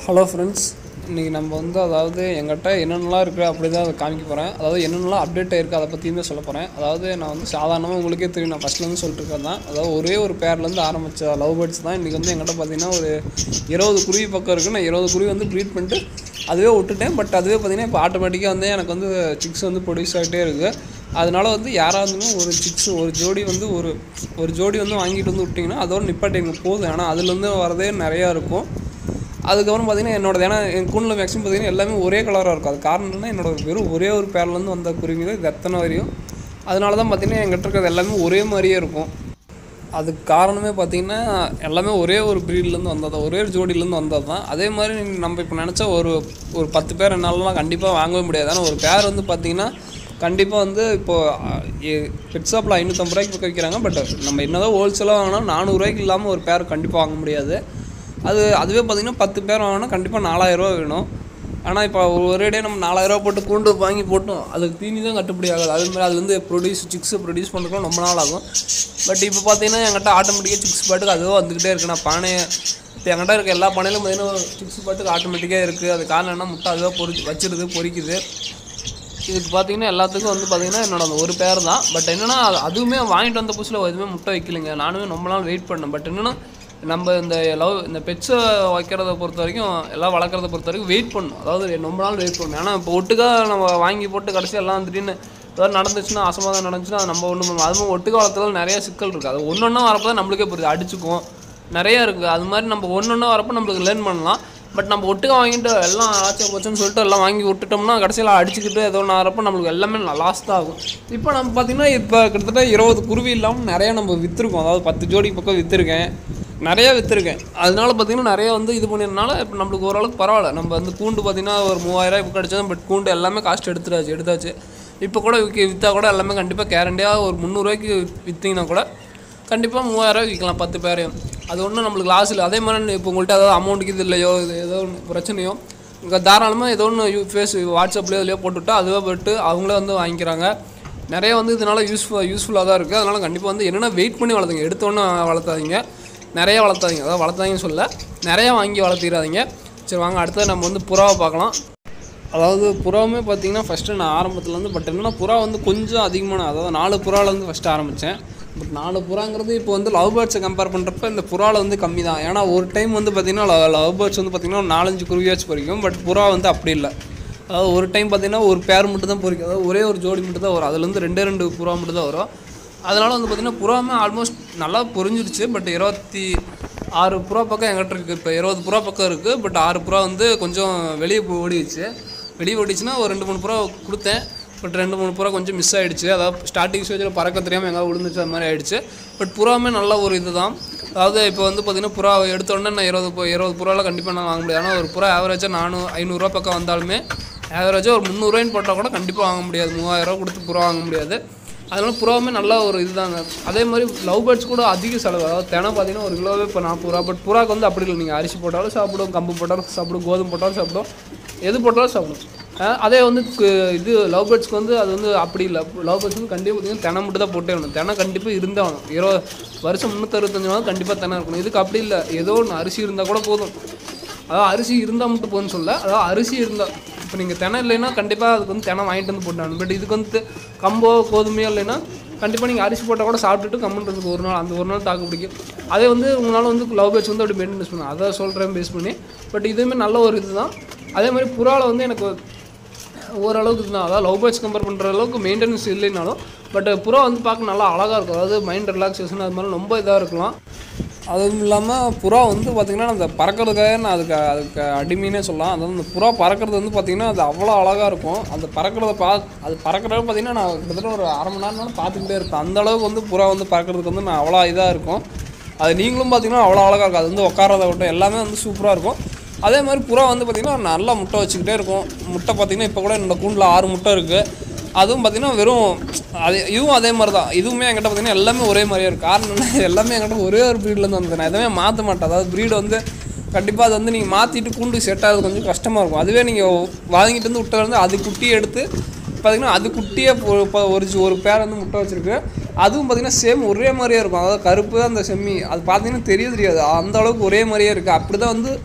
hello friends இன்றைக்கி நம்ம வந்து அதாவது எங்கிட்ட என்னென்னலாம் இருக்குது அப்படி தான் அதை காமிக்க போகிறேன் அதாவது என்னென்னலாம் அப்டேட் ஆயிருக்கு அதை பற்றியும் தான் சொல்ல போகிறேன் அதாவது நான் வந்து சாதாரணமாக உங்களுக்கே தெரியும் நான் ஃபஸ்ட்லேருந்து சொல்லிட்டு இருக்கேன் தான் அதாவது ஒரே ஒரு பேர்லேருந்து ஆரம்பித்த லவ் பேர்ட்ஸ் தான் இன்றைக்கி வந்து எங்கிட்ட பார்த்தீங்கன்னா ஒரு இருபது குருவி பக்கம் இருக்குது நான் இருபது குருவி வந்து ப்ரீட் பண்ணிட்டு அதுவே விட்டுட்டேன் பட் அதுவே பார்த்தீங்கன்னா இப்போ ஆட்டோமேட்டிக்காக வந்து எனக்கு வந்து சிக்ஸ் வந்து ப்ரொடியூஸ் ஆகிட்டே இருக்குது அதனால வந்து யாராக இருந்தாலும் ஒரு சிக்ஸ் ஒரு ஜோடி வந்து ஒரு ஒரு ஜோடி வந்து வாங்கிட்டு வந்து விட்டிங்கன்னா அதோட நிப்பாட்டிங்க போதும் ஏன்னா அதுலேருந்து வரதே நிறையா இருக்கும் அதுக்கப்புறம் பார்த்தீங்கன்னா என்னோட ஏன்னா என் கூண்டில் மேக்ஸிமம் பார்த்தீங்கன்னா எல்லாமே ஒரே கலராக இருக்கும் அது காரணம் என்னன்னா என்னோட வெறும் ஒரே ஒரு பேர்லேருந்து வந்த குருவி தான் இது எத்தனை வரையும் அதனால தான் பார்த்தீங்கன்னா என்கிட்ட இருக்கிறது எல்லாமே ஒரே மாதிரியே இருக்கும் அதுக்கு காரணமே பார்த்தீங்கன்னா எல்லாமே ஒரே ஒரு ப்ரீட்லேருந்து வந்தது தான் ஒரே ஒரு ஜோடியிலேருந்து வந்தது தான் அதே மாதிரி நம்ம இப்போ நினச்சா ஒரு ஒரு பத்து பேர் என்னாலலாம் கண்டிப்பாக வாங்கவே முடியாது ஆனால் ஒரு பேர் வந்து பார்த்தீங்கன்னா கண்டிப்பாக வந்து இப்போது பெட் ஷாப்பில் ஐநூற்றம்பது ரூபாய்க்கு பக்கம் விற்கிறாங்க பட் நம்ம என்னதான் ஹோல்சேலாக வாங்கினா நானூறுரூவாய்க்கு இல்லாமல் ஒரு பேர் கண்டிப்பாக வாங்க முடியாது அது அதுவே பார்த்திங்கன்னா பத்து பேர் வாங்கினா கண்டிப்பாக நாலாயிரரூவா வேணும் ஆனால் இப்போ ஒரேடியே நம்ம நாலாயிரரூவா போட்டு கூண்டு வாங்கி போட்டோம் அதுக்கு தீனி தான் கட்டுப்படி ஆகாது அது மாதிரி அதுலேருந்து ப்ரொடியூஸ் சிக்ஸ் ப்ரொடியூஸ் பண்ணுறதுக்கு ரொம்ப நாள் ஆகும் பட் இப்போ பார்த்தீங்கன்னா என்கிட்ட ஆட்டோமேட்டிக்காக சிக்ஸ் பாட்டுக்கு அதுவே வந்துக்கிட்டே இருக்கு நான் பானையை இப்போ என்கிட்ட இருக்க எல்லா பானையிலும் பார்த்தீங்கன்னா சிக்ஸ் பாட்டுக்கு ஆட்டோமேட்டிக்காக இருக்குது அது காரணம் என்ன முட்டை அதுவே பொறி வச்சிருது பொறிக்குது இதுக்கு பார்த்தீங்கன்னா எல்லாத்துக்கும் வந்து பார்த்தீங்கன்னா என்னோட அந்த ஒரு பேர் தான் பட் என்னன்னா அது- அதுவுமே வாங்கிட்டு வந்த புதுசில் எதுவுமே முட்டை வைக்கலைங்க நானுமே ரொம்ப நாள் வெயிட் பண்ணேன் பட் என்னன்னா நம்ம இந்த லவ் இந்த பெட்ஸை வைக்கிறத பொறுத்த வரைக்கும் எல்லாம் வளர்க்குறத பொறுத்த வரைக்கும் வெயிட் பண்ணணும் அதாவது ரொம்ப நாள் வெயிட் பண்ணணும் ஏன்னா இப்போ ஒட்டுக்கா நம்ம வாங்கி போட்டு கடைசி எல்லாம் திடீர்னு ஏதாவது நடந்துச்சுன்னா அசமாதம் நடந்துச்சுன்னா அது நம்ம ஒன்றும் அதுவும் ஒட்டுக்கா வளர்த்ததால நிறைய சிக்கல் இருக்குது அது ஒன்று ஒன்றா வரப்போ தான் நம்மளுக்கே புரியுது அடிச்சுக்கும் நிறையா இருக்குது அது மாதிரி நம்ம ஒன்று ஒன்றா வரப்போ நம்மளுக்கு லேர்ன் பண்ணலாம் பட் நம்ம ஒட்டுக்கா வாங்கிட்டு எல்லாம் ஆச்சா போச்சுன்னு சொல்லிட்டு எல்லாம் வாங்கி விட்டுட்டோம்னா கடைசியில் அடிச்சுக்கிட்டு ஏதோ ஒன்று ஆகிறப்ப நம்மளுக்கு எல்லாமே லாஸ் தான் ஆகும் இப்போ நம்ம பார்த்தீங்கன்னா இப்போ கிட்டத்தட்ட இருபது குருவி இல்லாமல் நிறையா நம்ம விற்றுருக்கோம் அதாவது பத்து ஜோடி பக்கம் விற்றுருக்கேன் நிறையா விற்றுருக்கேன் அதனால பார்த்தீங்கன்னா நிறைய வந்து இது பண்ணிருந்தனால இப்போ நம்மளுக்கு ஓரளவுக்கு பரவாயில்ல நம்ம வந்து கூண்டு பார்த்தீங்கன்னா ஒரு மூவாயிரம் இப்போ கிடச்சது பட் கூண்டு எல்லாமே காஸ்ட் எடுத்துட்டாச்சு எடுத்தாச்சு இப்போ கூட விற்க விற்றா கூட எல்லாமே கண்டிப்பாக கேரண்டியாக ஒரு முந்நூறுரூவாய்க்கு விற்றீங்கன்னா கூட கண்டிப்பாக மூவாயிரம் விற்கலாம் பத்து பேரையும் அது ஒன்றும் நம்மளுக்கு லாஸ் இல்லை அதே மாதிரி இப்போ உங்கள்கிட்ட ஏதாவது அமௌண்ட்டுக்கு இது இல்லையோ இது ஏதோ ஒன்று பிரச்சனையோ இங்கே தாராளமாக ஏதோ ஒன்று யூ ஃபேஸ் வாட்ஸ்அப்லேயோ இதுலையோ போட்டுவிட்டா அதுவே போட்டு அவங்களே வந்து வாங்கிக்கிறாங்க நிறைய வந்து இதனால் யூஸ்ஃபுல் யூஸ்ஃபுல்லாக தான் இருக்குது அதனால் கண்டிப்பாக வந்து என்னென்னா வெயிட் பண்ணி வளர்த்துங்க எடுத்தோன்னே வளர்த்தாதீங்க நிறைய வளர்த்தாதீங்க அதாவது வளர்த்தாதீங்கன்னு சொல்ல நிறையா வாங்கி வளர்த்திடாதீங்க சரி வாங்க அடுத்தது நம்ம வந்து புறாவை பார்க்கலாம் அதாவது புறாவுமே பார்த்தீங்கன்னா ஃபஸ்ட்டு நான் ஆரம்பத்துலேருந்து பட் என்னன்னா புறா வந்து கொஞ்சம் அதிகமான அதாவது நாலு புறாலேருந்து ஃபஸ்ட்டு ஆரம்பித்தேன் பட் நாலு புறாங்கிறது இப்போ வந்து லவ் பேர்ட்ஸை கம்பேர் பண்ணுறப்ப இந்த புறாவில் வந்து கம்மி தான் ஏன்னா ஒரு டைம் வந்து பார்த்திங்கன்னா லவ் பேர்ட்ஸ் வந்து பார்த்திங்கன்னா ஒரு நாலஞ்சு குருவியாச்சும் பொறிக்கும் பட் புறா வந்து அப்படி இல்லை அதாவது ஒரு டைம் பார்த்தீங்கன்னா ஒரு பேர் மட்டும் தான் பொறிக்கும் அதாவது ஒரே ஒரு ஜோடி மட்டும் தான் வரும் அதுலேருந்து ரெண்டே ரெண்டு புறா மட்டும் தான் வரும் அதனால் வந்து பார்த்திங்கன்னா புறாவுமே ஆல்மோஸ்ட் நல்லா பொரிஞ்சிருச்சு பட் இருபத்தி ஆறு புறா பக்கம் எங்கிட்ட இருக்குது இப்போ இருபது புறா பக்கம் இருக்குது பட் ஆறு புறா வந்து கொஞ்சம் வெளியே போ- ஓடிடுச்சு வெளியே ஓடிச்சுன்னா ஒரு ரெண்டு மூணு புறா கொடுத்தேன் பட் ரெண்டு மூணு புறா கொஞ்சம் மிஸ் ஆகிடுச்சு அதாவது ஸ்டார்டிங் ஸ்டேஜில் பறக்க தெரியாமல் எங்கேயாவது விழுந்துச்சு அது மாதிரி ஆயிடுச்சு பட் புறாவுமே நல்ல ஒரு இதுதான் அதாவது இப்போ வந்து பார்த்திங்கன்னா புறா எடுத்த உடனே நான் இருபது பு- இருபது புறாவில் கண்டிப்பாக நான் வாங்க முடியாது ஆனால் ஒரு புறா ஆவரேஜாக நானூறு ஐநூறுரூவா பக்கம் வந்தாலுமே ஆவரேஜாக ஒரு முந்நூறுவாயின்னு போட்டால் கூட கண்டிப்பாக வாங்க முடியாது மூவாயிரரூவா கொடுத்து புறா வாங்க முடியாது அதனால புறாவுமே நல்ல ஒரு இதுதாங்க அதே மாதிரி லவ் பேர்ட்ஸ் கூட அதிக செலவு அதாவது தினம் பார்த்தீங்கன்னா ஒரு கிலோவே இப்போ நாற்பது ரூபா பட் புறாக்கு வந்து அப்படி இல்லை நீங்கள் அரிசி போட்டாலும் சாப்பிடும் கம்பு போட்டாலும் சாப்பிடும் கோதுமை போட்டாலும் சாப்பிடும் எது போட்டாலும் சாப்பிடும் அஹ் அதே வந்து கு- இது லவ் பேர்ட்ஸ்க்கு வந்து அது வந்து அப்படி இல்லை லவ் பேர்ட்ஸ் வந்து கண்டிப்பாக பார்த்தீங்கன்னா தினம் மட்டும் தான் போட்டே வேணும் தினம் கண்டிப்பாக இருந்தால் ஆகணும் இருபது வருஷம் முந்நூற்றறுபத்தஞ்சு நாள் கண்டிப்பாக தினம் இருக்கணும் இதுக்கு அப்படி இல்லை ஏதோ ஒன்று அரிசி இருந்தால் கூட போதும் அதாவது அரிசி இருந்தால் மட்டும் போதும்னு சொல்ல அதாவது அரிசி இருந்தால் இப்போ நீங்கள் தினம் இல்லைன்னா கண்டிப்பாக அதுக்கு வந்து தினம் வாங்கிட்டு வந்து போட்டாங்க பட் இதுக்கு வந்து கம்போ கோதுமையோ இல்லைன்னா கண்டிப்பாக நீங்கள் அரிசி போட்டால் கூட சாப்பிட்டுட்டு கம்முன்றதுக்கு ஒரு நாள் அந்த ஒரு நாள் தாக்கு பிடிக்கும் அதே வந்து உங்களால் வந்து லவ் பேட்ச் வந்து அப்படி மெயின்டெனன்ஸ் பண்ணணும் அதை சொல்கிறேன் பேஸ் பண்ணி பட் இதுவுமே நல்ல ஒரு இதுதான் அதே மாதிரி புறாவில் வந்து எனக்கு ஓரளவுக்கு தான் அதாவது லவ் பேர்ட்ஸ் கம்பேர் பண்ணுற அளவுக்கு மெயின்டெனன்ஸ் இல்லைனாலும் பட் புறா வந்து பார்க்க நல்லா அழகாக இருக்கும் அதாவது மைண்ட் ரிலாக்ஸேஷன் அது மாதிரி ரொம்ப இதாக இருக்கலாம் அதுவும் இல்லாமல் புறா வந்து பார்த்திங்கன்னா அந்த பறக்கிறதுக்காக நான் அதுக்கு அதுக்கு அடிமைனே சொல்லலாம் அதாவது அந்த புறா பறக்கிறது வந்து பார்த்திங்கன்னா அது அவ்வளோ அழகாக இருக்கும் அந்த பறக்கிறத பா அது பறக்கிறத பார்த்திங்கன்னா நான் கிட்டத்தட்ட ஒரு அரை மணி நேரம் பார்த்துக்கிட்டே இருப்பேன் அந்த அளவுக்கு வந்து புறா வந்து பறக்கிறதுக்கு வந்து நான் அவ்வளோ இதாக இருக்கும் அது நீங்களும் பார்த்தீங்கன்னா அவ்வளோ அழகாக இருக்கும் அது வந்து உட்காரத விட்டு எல்லாமே வந்து சூப்பராக இருக்கும் அதே மாதிரி புறா வந்து பார்த்திங்கன்னா நல்லா முட்டை வச்சுக்கிட்டே இருக்கும் முட்டை பார்த்திங்கன்னா இப்போ கூட என்னோட கூண்டில் ஆறு முட்டை இருக்குது அதுவும் பார்த்திங்கன்னா வெறும் அது இதுவும் அதே மாதிரி தான் இதுவுமே என்கிட்ட பார்த்திங்கன்னா எல்லாமே ஒரே மாதிரியே இருக்கும் காரணம் என்ன எல்லாமே என்கிட்ட ஒரே ஒரு ப்ரீட்லேருந்து வந்தது நான் எதுவுமே மாற்ற மாட்டேன் அதாவது ப்ரீடு வந்து கண்டிப்பாக அது வந்து நீங்கள் மாற்றிட்டு கூண்டு செட் ஆகிறது கொஞ்சம் கஷ்டமாக இருக்கும் அதுவே நீங்கள் வாங்கிட்டு வந்து விட்ட வந்து அது குட்டி எடுத்து பார்த்தீங்கன்னா அது குட்டியே ஒரு ப- ஒரு ஜி- ஒரு பேர் வந்து முட்டை வச்சிருக்கு அதுவும் பார்த்தீங்கன்னா சேம் ஒரே மாதிரியே இருக்கும் அதாவது கருப்பு அந்த செம்மி அது பார்த்தீங்கன்னா தெரிய தெரியாது அந்த அளவுக்கு ஒரே மாதிரியே இருக்குது அப்படி தான் வந்து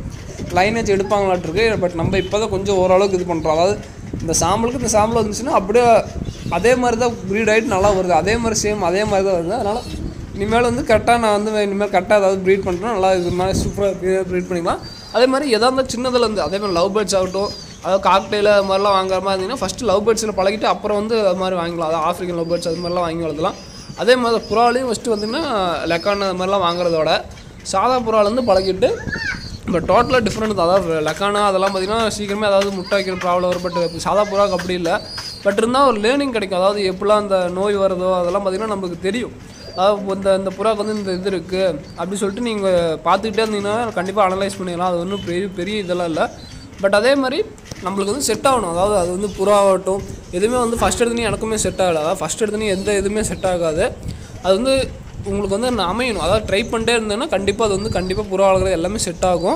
லைனேஜ் எடுப்பாங்களாட்டிருக்கு பட் நம்ம இப்போ தான் கொஞ்சம் ஓரளவுக்கு இது பண்ணுறோம் அதாவது இந்த சாம்பலுக்கு இந்த சாம்பல் வந்துச்சுன்னா அப்படியே அதே மாதிரி தான் ப்ரீட் ஆகிட்டு நல்லா வருது அதே மாதிரி சேம் அதே மாதிரி தான் வருது அதனால் இனிமேல் வந்து கரெக்டாக நான் வந்து இனிமேல் கரெக்டாக ஏதாவது ப்ரீட் பண்ணுறேன் நல்லா இது மாதிரி சூப்பராக ப்ரீட் பண்ணிக்கலாம் அதே மாதிரி எதாக இருந்தால் சின்னதுல இருந்து அதே மாதிரி லவ் பேர்ட்ஸ் ஆகட்டும் அதாவது காக்டெயில் அது மாதிரிலாம் வாங்குற மாதிரி இருந்தீங்கன்னா ஃபஸ்ட்டு லவ் பேர்ட்ஸில் பழகிட்டு அப்புறம் வந்து அது மாதிரி வாங்கிக்கலாம் அதாவது ஆஃப்ரிக்கன் லவ் பேர்ட்ஸ் அது மாதிரிலாம் வாங்கி வளர்த்தலாம் அதே மாதிரி புறாலையும் ஃபஸ்ட்டு வந்தீங்கன்னா லெக்கான் அது மாதிரிலாம் வாங்குறதோட சாதா புறாலேருந்து பழகிட்டு இப்போ டோட்டலாக டிஃப்ரெண்ட் தான் அதாவது லக்கானா அதெல்லாம் பார்த்தீங்கன்னா சீக்கிரமே அதாவது முட்டை வைக்கிற ப்ராப்ளம் வரும் பட் சாதா புறாக்கு அப்படி இல்லை பட் இருந்தால் ஒரு லேர்னிங் கிடைக்கும் அதாவது எப்படிலாம் அந்த நோய் வருதோ அதெல்லாம் பார்த்தீங்கன்னா நமக்கு தெரியும் அதாவது இந்த இந்த புறாக்கு வந்து இந்த இது இருக்குது அப்படி சொல்லிட்டு நீங்கள் பார்த்துக்கிட்டே இருந்தீங்கன்னா கண்டிப்பாக அனலைஸ் பண்ணிடலாம் அது ஒன்றும் பெரிய பெரிய இதெல்லாம் இல்லை பட் அதே மாதிரி நம்மளுக்கு வந்து செட் ஆகணும் அதாவது அது வந்து புறா ஆகட்டும் எதுவுமே வந்து ஃபஸ்ட் எடுத்துனே எனக்குமே செட் ஆகலை அதாவது ஃபஸ்ட் எடுத்துனே எந்த இதுவுமே செட் ஆகாது அது வந்து உங்களுக்கு வந்து நான் அமையணும் அதாவது ட்ரை பண்ணிட்டே இருந்தேன்னா கண்டிப்பாக அது வந்து கண்டிப்பாக புறா வளர்க்குறது எல்லாமே செட் ஆகும்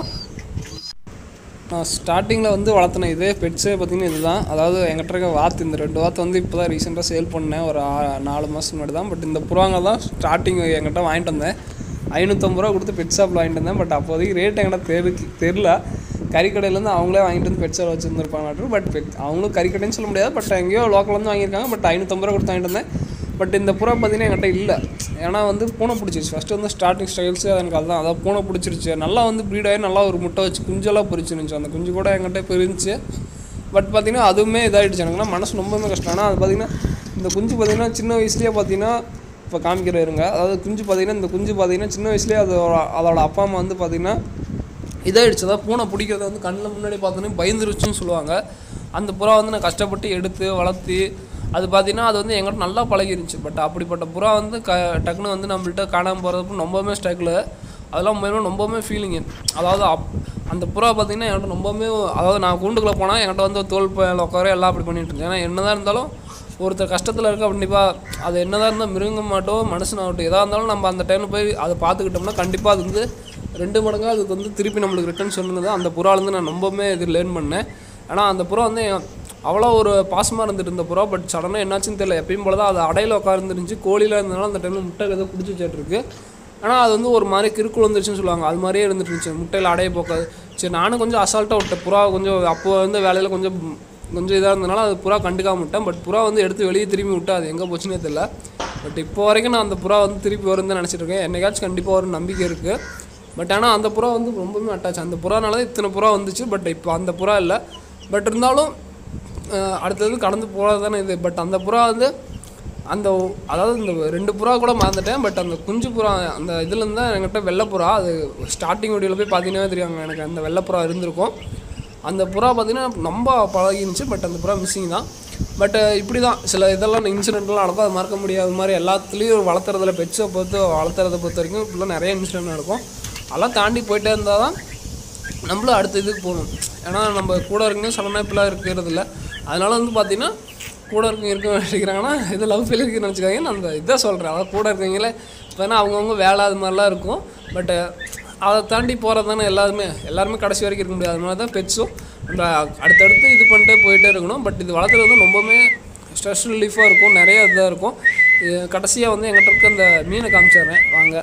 நான் ஸ்டார்டிங்கில் வந்து வளர்த்தின இதே பெட்ஸே பார்த்தீங்கன்னா இதுதான் அதாவது எங்கிட்ட இருக்க வாத்து இந்த ரெண்டு வாத்து வந்து இப்போ தான் ரீசெண்டாக சேல் பண்ணேன் ஒரு ஆ- நாலு மாதம் முன்னாடி தான் பட் இந்த புறாங்க தான் ஸ்டார்டிங் எங்கிட்ட வாங்கிட்டு வந்தேன் ஐநூற்றம்பது ரூபா கொடுத்து பெட் ஷாப்பில் வாங்கிட்டு வந்தேன் பட் அப்போதைக்கு ரேட் எங்கிட்ட தெரு தெரில கறிக்கடையிலேருந்து அவங்களே வாங்கிட்டு வந்து பெட் ஷாப் வச்சுருந்துருப்பாங்க பட் பெட் அவங்களும் கறிக்கடைன்னு சொல்ல முடியாது பட் எங்கேயோ லோக்கல்லேருந்து வாங்கியிருக்காங்க பட் ஐநூற்றம்பது ரூபா கொடுத்து வாங்கிட்டு வந்தேன் பட் இந்த புறா பார்த்தீங்கன்னா என்கிட்ட இல்லை ஏன்னா வந்து பூனை பிடிச்சிருச்சு ஃபஸ்ட்டு வந்து ஸ்டார்டிங் ஸ்டைல்ஸு எனக்கு அதுதான் அதான் பூனை பிடிச்சிருச்சு நல்லா வந்து ப்ரீட் ஆகி நல்லா ஒரு முட்டை வச்சு குஞ்செல்லாம் பொரிச்சிருந்துச்சு அந்த குஞ்சு கூட என்கிட்ட இப்போ இருந்துச்சு பட் பார்த்தீங்கன்னா அதுவுமே இதாகிடுச்சு எனக்குன்னா மனசு ரொம்பவே கஷ்டம் ஆனால் அது பார்த்தீங்கன்னா இந்த குஞ்சு பார்த்தீங்கன்னா சின்ன வயசுலேயே பார்த்தீங்கன்னா இப்போ காமிக்கிற இருங்க அதாவது குஞ்சு பார்த்தீங்கன்னா இந்த குஞ்சு பார்த்தீங்கன்னா சின்ன வயசுலேயே அதோட அதோட அப்பா அம்மா வந்து பார்த்தீங்கன்னா இதாகிடுச்சு அதான் பூனை பிடிக்கிறத வந்து கண்ணில் முன்னாடி பார்த்தோன்னே பயந்துருச்சுன்னு சொல்லுவாங்க அந்த புறா வந்து நான் கஷ்டப்பட்டு எடுத்து வளர்த்து அது பார்த்தீங்கன்னா அது வந்து எங்கிட்ட நல்லா பழகிருந்துச்சு பட் அப்படிப்பட்ட புறா வந்து க டக்குன்னு வந்து நம்மள்ட்ட காணாமல் போகிறதுக்கு ரொம்பவுமே ஸ்ட்ரகிள் அதெல்லாம் உண்மையிலுமே ரொம்பவுமே ஃபீலிங்கு அதாவது அப் அந்த புறா பார்த்தீங்கன்னா என்கிட்ட ரொம்பவுமே அதாவது நான் கூண்டுக்குள்ளே போனால் என்கிட்ட வந்து தோல் மேல உட்கார எல்லாம் அப்படி பண்ணிட்டு இருந்தேன் ஏன்னா என்னதான் இருந்தாலும் ஒருத்தர் கஷ்டத்தில் இருக்க கண்டிப்பாக அது என்னதான் இருந்தால் மிருகம் மாட்டோம் மனுஷனாகட்டும் எதாக இருந்தாலும் நம்ம அந்த டைமில் போய் அதை பார்த்துக்கிட்டோம்னா கண்டிப்பாக அது வந்து ரெண்டு மடங்காக அதுக்கு வந்து திருப்பி நம்மளுக்கு ரிட்டர்ன் சொன்னது அந்த புறாலேருந்து நான் ரொம்பவுமே இது லேர்ன் பண்ணேன் ஆனால் அந்த புறா வந்து அவ்வளோ ஒரு பாசமாக இருந்துட்டு இருந்த புறா பட் சடனாக என்னாச்சுன்னு தெரியல எப்பயும் போல தான் அது அடையில் உட்காந்துருந்துச்சு கோழியில் இருந்தனால அந்த டைமில் முட்டை ஏதோ குடிச்சு வச்சிட்ருக்கு ஆனால் அது வந்து ஒரு மாதிரி கிறுக்குள் வந்துருச்சுன்னு சொல்லுவாங்க அது மாதிரியே இருந்துட்டு இருந்துச்சு முட்டையில் அடைய போக்காது சரி நானும் கொஞ்சம் அசால்ட்டாக விட்டேன் புறா கொஞ்சம் அப்போ வந்து வேலையில் கொஞ்சம் கொஞ்சம் இதாக இருந்தனால அது புறா கண்டுக்காம விட்டேன் பட் புறா வந்து எடுத்து வெளியே திரும்பி விட்டு அது எங்கே போச்சுன்னே தெரியல பட் இப்போ வரைக்கும் நான் அந்த புறா வந்து திருப்பி வரும்னு தான் நினச்சிட்டு இருக்கேன் என்னைக்காச்சும் கண்டிப்பாக வரும் நம்பிக்கை இருக்குது பட் ஆனால் அந்த புறா வந்து ரொம்பவுமே அட்டாச் அந்த புறானால தான் இத்தனை புறா வந்துச்சு பட் இப்போ அந்த புறா இல்லை பட் இருந்தாலும் அஹ், அடுத்தது கடந்து போகிறது தானே இது பட் அந்த புறா வந்து அந்த ஒ- அதாவது இந்த ரெண்டு புறா கூட மறந்துட்டேன் பட் அந்த குஞ்சு புறா அந்த இதுலேருந்து தான் என்கிட்ட வெள்ளைப்புறா அது ஸ்டார்டிங் வீடியோவில் போய் பார்த்தீங்கன்னா தெரியும் எனக்கு அந்த வெள்ளைப்புறா இருந்திருக்கும் அந்த புறா பார்த்தீங்கன்னா ரொம்ப பழகிருந்துச்சு பட் அந்த புறா மிஸ்ஸிங் தான் பட் இப்படி தான் சில இதெல்லாம் இன்சிடென்ட்லாம் நடக்கும் அது மறக்க முடியாத மாதிரி எல்லாத்துலேயும் வளர்த்துறதுல பெட்ஸை பொறுத்து வளர்த்துறதை பொறுத்த வரைக்கும் இப்படிலாம் நிறைய இன்சிடென்ட் நடக்கும் அதெல்லாம் தாண்டி போயிட்டே இருந்தால் தான் நம்மளும் அடுத்த இதுக்கு போகணும் ஏன்னா நம்ம கூட இருக்குங்க சடனாக இப்படிலாம் இருக்கிறது இல்லை அதனால வந்து பார்த்தீங்கன்னா கூட இருக்கவங்க இருக்க நினைக்கிறாங்கன்னா இது லவ் ஃபெயில் இருக்குன்னு நினச்சிக்காங்க நான் அந்த இதை சொல்கிறேன் அதாவது கூட இருக்கவங்களே இப்போ ஏன்னா அவங்கவுங்க வேலை அது மாதிரிலாம் இருக்கும் பட்டு அதை தாண்டி போகிறது தானே எல்லாருமே எல்லாருமே கடைசி வரைக்கும் இருக்க முடியாது அது மாதிரி தான் பெட்ஸும் நம்ம அடுத்தடுத்து இது பண்ணிட்டே போயிட்டே இருக்கணும் பட் இது வளர்க்குறது வந்து ரொம்பவுமே ஸ்ட்ரெஸ் ரிலீஃபாக இருக்கும் நிறைய இதாக இருக்கும் கடைசியாக வந்து எங்கிட்ட இருக்க அந்த மீனை காமிச்சிடுறேன் வாங்க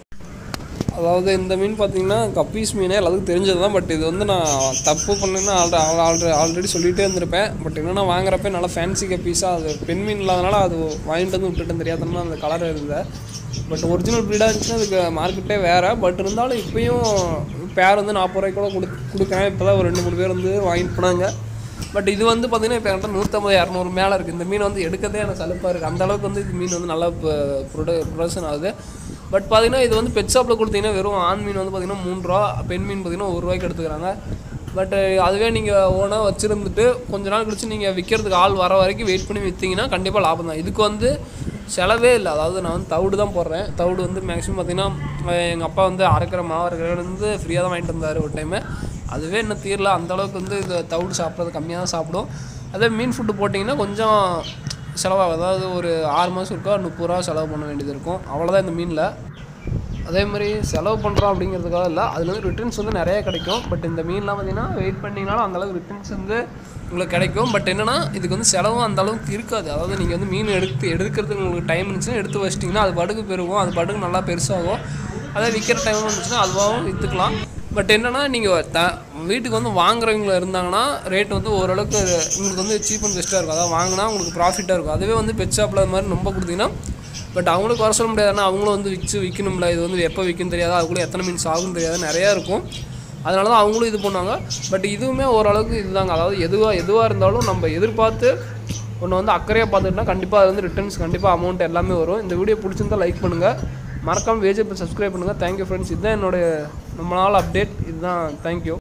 அதாவது இந்த மீன் பார்த்தீங்கன்னா கப்பீஸ் மீனே எல்லாத்துக்கும் தெரிஞ்சது தான் பட் இது வந்து நான் தப்பு பண்ணேன்னா ஆல்ரெடி ஆல்ரெடி ஆல்ரெடி சொல்லிகிட்டே இருந்திருப்பேன் பட் என்னென்னா வாங்குறப்ப நல்லா ஃபேன்சி கப்பீஸாக அது பெண் மீன் இல்லாதனால அது வாங்கிட்டு வந்து விட்டுட்டு தெரியாதனால அந்த கலர் இருந்தது பட் ஒரிஜினல் ப்ரீடாக இருந்துச்சுன்னா அதுக்கு மார்க்கெட்டே வேறு பட் இருந்தாலும் இப்பயும் பேர் வந்து நாற்பது ரூபாய்க்கு கூட கொடு கொடுக்குறேன் இப்போ தான் ஒரு ரெண்டு மூணு பேர் வந்து வாங்கிட்டு போனாங்க பட் இது வந்து பார்த்தீங்கன்னா இப்போ என்கிட்ட நூற்றம்பது இரநூறு மேலே இருக்குது இந்த மீன் வந்து எடுக்கிறதே எனக்கு சலுப்பாக இருக்குது அந்த அளவுக்கு வந்து இது மீன் வந்து நல்லா ப்ரொட ப்ரொடக்ஷன் ஆகுது பட் பார்த்தீங்கன்னா இது வந்து பெட் ஷாப்பில் கொடுத்தீங்கன்னா வெறும் ஆண் மீன் வந்து பார்த்தீங்கன்னா மூணு ரூபா பெண் மீன் பார்த்தீங்கன்னா ஒரு ரூபாய்க்கு எடுத்துக்கிறாங்க பட் அதுவே நீங்கள் ஓனாக வச்சுருந்துட்டு கொஞ்ச நாள் கழிச்சு நீங்கள் விற்கிறதுக்கு ஆள் வர வரைக்கும் வெயிட் பண்ணி விற்றீங்கன்னா கண்டிப்பாக லாபம் தான் இதுக்கு வந்து செலவே இல்லை அதாவது நான் வந்து தவிடு தான் போடுறேன் தவிடு வந்து மேக்ஸிமம் பார்த்தீங்கன்னா எங்கள் அப்பா வந்து அரைக்கிற மாவு அரைக்கிற வந்து ஃப்ரீயாக தான் வாங்கிட்டு வந்தார் ஒரு டைமு அதுவே இன்னும் தீரல அந்த அளவுக்கு வந்து இது தவிடு சாப்பிட்றது கம்மியாக தான் சாப்பிடும் அதே மீன் ஃபுட்டு போட்டிங்கன்னா கொஞ்சம் செலவாகும் அதாவது ஒரு ஆறு மாதம் இருக்கா முப்பது ரூபா செலவு பண்ண வேண்டியது இருக்கும் அவ்வளோதான் இந்த மீனில் அதே மாதிரி செலவு பண்ணுறோம் அப்படிங்கிறதுக்காக இல்லை அதில் வந்து ரிட்டர்ன்ஸ் வந்து நிறைய கிடைக்கும் பட் இந்த மீன்லாம் பார்த்தீங்கன்னா வெயிட் பண்ணிங்கனாலும் அந்தளவுக்கு ரிட்டர்ன்ஸ் வந்து உங்களுக்கு கிடைக்கும் பட் என்னென்னா இதுக்கு வந்து செலவும் அந்த அளவுக்கு இருக்காது அதாவது நீங்கள் வந்து மீன் எடுத்து எடுக்கிறதுக்கு உங்களுக்கு டைம் இருந்துச்சுன்னா எடுத்து வச்சிட்டிங்கன்னா அது பாட்டுக்கு பெருகும் அது பாட்டுக்கு நல்லா பெருசாகும் அதே விற்கிற டைம் வந்துச்சுன்னா அதுவாகவும் விற்றுக்கலாம் பட் என்னன்னா நீங்கள் த வீட்டுக்கு வந்து வாங்குறவங்க இருந்தாங்கன்னா ரேட் வந்து ஓரளவுக்கு உங்களுக்கு வந்து சீப் அண்ட் பெஸ்ட்டாக இருக்கும் அதாவது வாங்கினா உங்களுக்கு ப்ராஃபிட்டாக இருக்கும் அதுவே வந்து பெட் ஷாப்பில் அது மாதிரி ரொம்ப கொடுத்தீங்கன்னா பட் அவங்களுக்கு வர சொல்ல முடியாது ஏன்னா அவங்களும் வந்து விற்று விற்கணும்ல இது வந்து எப்போ விற்கும் தெரியாது அதுக்குள்ளே எத்தனை மீன்ஸ் ஆகும் தெரியாது நிறையா இருக்கும் அதனால தான் அவங்களும் இது பண்ணுவாங்க பட் இதுவுமே ஓரளவுக்கு இதுதாங்க அதாவது எதுவாக எதுவாக இருந்தாலும் நம்ம எதிர்பார்த்து ஒன்று வந்து அக்கறையாக பார்த்துக்கிட்டா கண்டிப்பாக அது வந்து ரிட்டர்ன்ஸ் கண்டிப்பாக அமௌண்ட் எல்லாமே வரும் இந்த வீடியோ பிடிச்சிருந்தா லைக் பண்ணுங்கள் மறக்காமல் வேஜ் சப்ஸ்கிரைப் பண்ணுங்கள் தேங்க்யூ ஃப்ரெண்ட்ஸ் இதுதான் என்னோட ரொம்ப நாள் அப்டேட் இதுதான் தேங்க்யூ